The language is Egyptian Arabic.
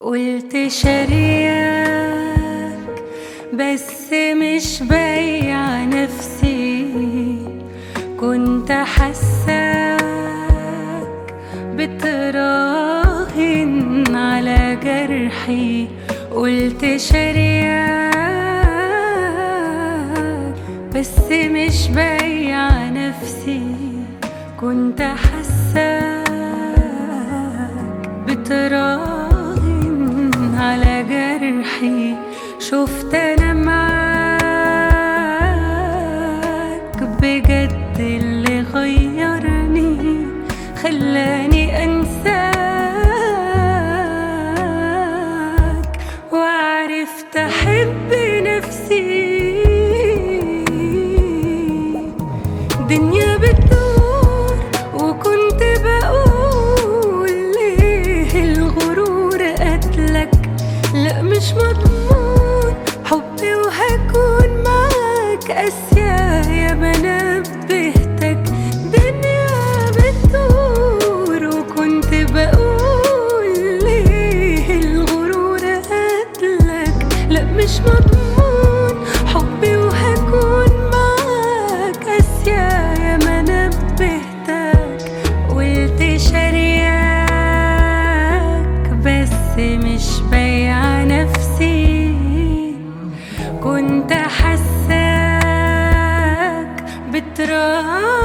قلت شاريك بس مش بايع نفسي كنت حساك بتراهن على جرحي قلت شاريك بس مش بايع نفسي كنت حساك بتراهن على جرحي شفت انا معاك بجد اللي غيرني خلاني انساك وعرفت احب نفسي دنيا بتدور وكنت بقول ليه الغرور قتلك لا مش مضمون حبي وهكون معاك قاسية يا ما نبهتك دنيا بتدور وكنت بقول ليه الغرور قتلك لا مش مضمون حبي وهكون معاك قاسية يا ما نبهتك قلت شارياك بس مش بايع نفسي كنت حساك بتراك